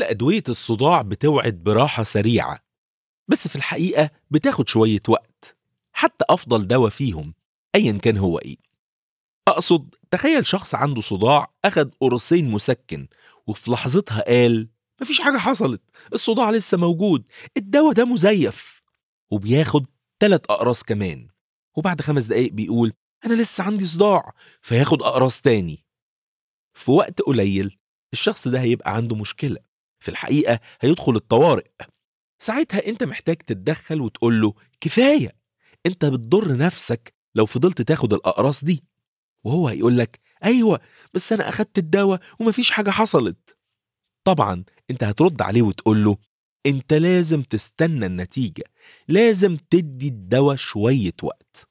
أدوية الصداع بتوعد براحة سريعة بس في الحقيقة بتاخد شوية وقت حتى أفضل دواء فيهم أيا كان هو إيه أقصد تخيل شخص عنده صداع أخد قرصين مسكن وفي لحظتها قال مفيش حاجة حصلت الصداع لسه موجود الدواء ده مزيف وبياخد تلات أقراص كمان وبعد خمس دقايق بيقول أنا لسه عندي صداع فياخد أقراص تاني في وقت قليل الشخص ده هيبقى عنده مشكلة في الحقيقة هيدخل الطوارئ ساعتها انت محتاج تتدخل وتقول له كفاية انت بتضر نفسك لو فضلت تاخد الأقراص دي وهو هيقول لك أيوة بس أنا أخدت الدواء ومفيش حاجة حصلت طبعا انت هترد عليه وتقول له انت لازم تستنى النتيجة لازم تدي الدواء شوية وقت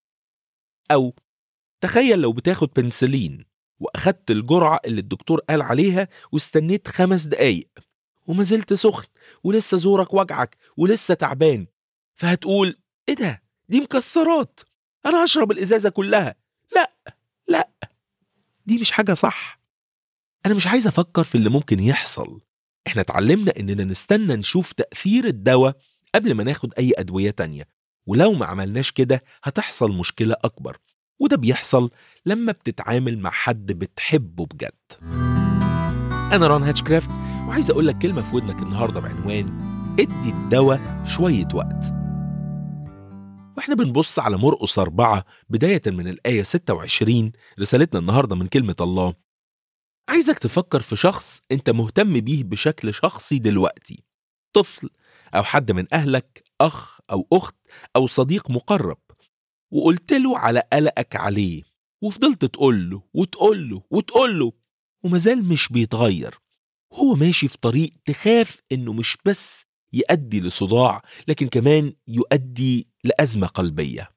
أو تخيل لو بتاخد بنسلين وأخدت الجرعة اللي الدكتور قال عليها واستنيت خمس دقايق وما زلت سخن ولسه زورك وجعك ولسه تعبان فهتقول ايه ده دي مكسرات انا هشرب الازازه كلها لا لا دي مش حاجه صح انا مش عايز افكر في اللي ممكن يحصل احنا اتعلمنا اننا نستنى نشوف تاثير الدواء قبل ما ناخد اي ادويه تانية ولو ما عملناش كده هتحصل مشكله اكبر وده بيحصل لما بتتعامل مع حد بتحبه بجد انا ران هاتشكرافت وعايز اقول لك كلمه في ودنك النهارده بعنوان ادي الدواء شويه وقت واحنا بنبص على مرقس أربعة بداية من الآية 26 رسالتنا النهاردة من كلمة الله عايزك تفكر في شخص انت مهتم بيه بشكل شخصي دلوقتي طفل أو حد من أهلك أخ أو أخت أو صديق مقرب وقلت له على قلقك عليه وفضلت تقول له وتقول له وتقول له ومازال مش بيتغير وهو ماشي في طريق تخاف انه مش بس يؤدي لصداع لكن كمان يؤدي لأزمة قلبية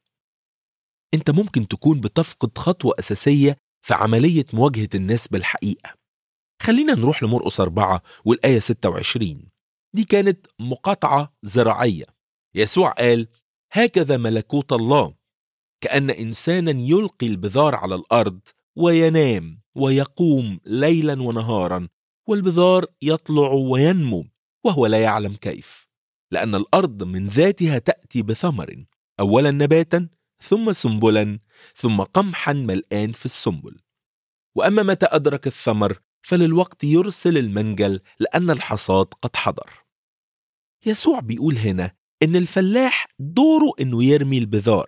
انت ممكن تكون بتفقد خطوة أساسية في عملية مواجهة الناس بالحقيقة خلينا نروح لمرقس أربعة والآية 26 دي كانت مقاطعة زراعية يسوع قال هكذا ملكوت الله كأن إنسانا يلقي البذار على الأرض وينام ويقوم ليلا ونهارا والبذار يطلع وينمو وهو لا يعلم كيف لأن الأرض من ذاتها تأتي بثمر أولا نباتا ثم سنبلا ثم قمحا ملآن في السنبل وأما متى أدرك الثمر فللوقت يرسل المنجل لأن الحصاد قد حضر يسوع بيقول هنا إن الفلاح دوره إنه يرمي البذار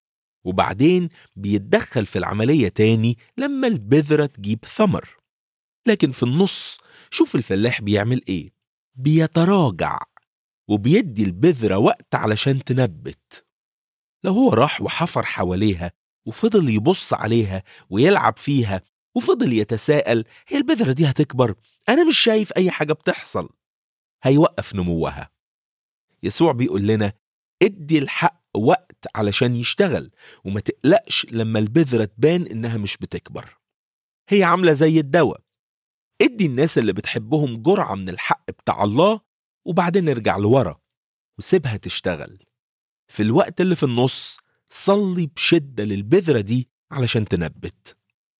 وبعدين بيتدخل في العملية تاني لما البذرة تجيب ثمر لكن في النص شوف الفلاح بيعمل ايه بيتراجع وبيدي البذرة وقت علشان تنبت لو هو راح وحفر حواليها وفضل يبص عليها ويلعب فيها وفضل يتساءل هي البذرة دي هتكبر أنا مش شايف أي حاجة بتحصل هيوقف نموها يسوع بيقول لنا ادي الحق وقت علشان يشتغل وما تقلقش لما البذرة تبان إنها مش بتكبر هي عاملة زي الدواء ادي الناس اللي بتحبهم جرعة من الحق بتاع الله وبعدين ارجع لورا وسيبها تشتغل في الوقت اللي في النص صلي بشدة للبذرة دي علشان تنبت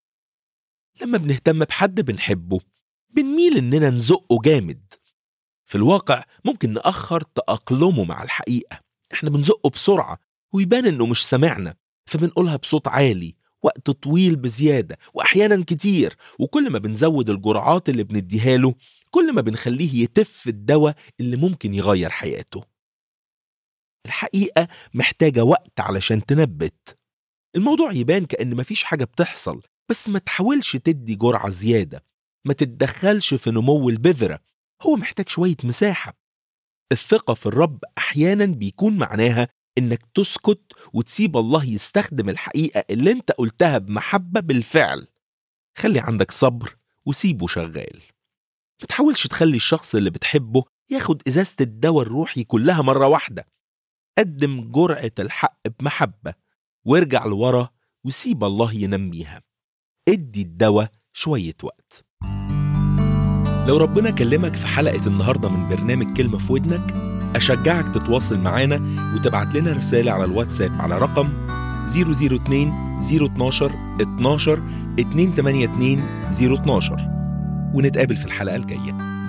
لما بنهتم بحد بنحبه بنميل إننا نزقه جامد في الواقع ممكن نأخر تأقلمه مع الحقيقة احنا بنزقه بسرعة ويبان إنه مش سامعنا فبنقولها بصوت عالي وقت طويل بزيادة وأحيانا كتير وكل ما بنزود الجرعات اللي بنديها له كل ما بنخليه يتف الدواء اللي ممكن يغير حياته الحقيقة محتاجة وقت علشان تنبت الموضوع يبان كأن مفيش حاجة بتحصل بس ما تحاولش تدي جرعة زيادة ما تتدخلش في نمو البذرة هو محتاج شوية مساحة الثقة في الرب أحيانا بيكون معناها إنك تسكت وتسيب الله يستخدم الحقيقة اللي أنت قلتها بمحبة بالفعل خلي عندك صبر وسيبه شغال ما تحاولش تخلي الشخص اللي بتحبه ياخد إزازة الدواء الروحي كلها مرة واحدة قدم جرعة الحق بمحبة وارجع لورا وسيب الله ينميها ادي الدواء شوية وقت لو ربنا كلمك في حلقة النهاردة من برنامج كلمة في ودنك أشجعك تتواصل معانا وتبعت لنا رسالة على الواتساب على رقم 002 012 12 282 012 ونتقابل في الحلقة الجاية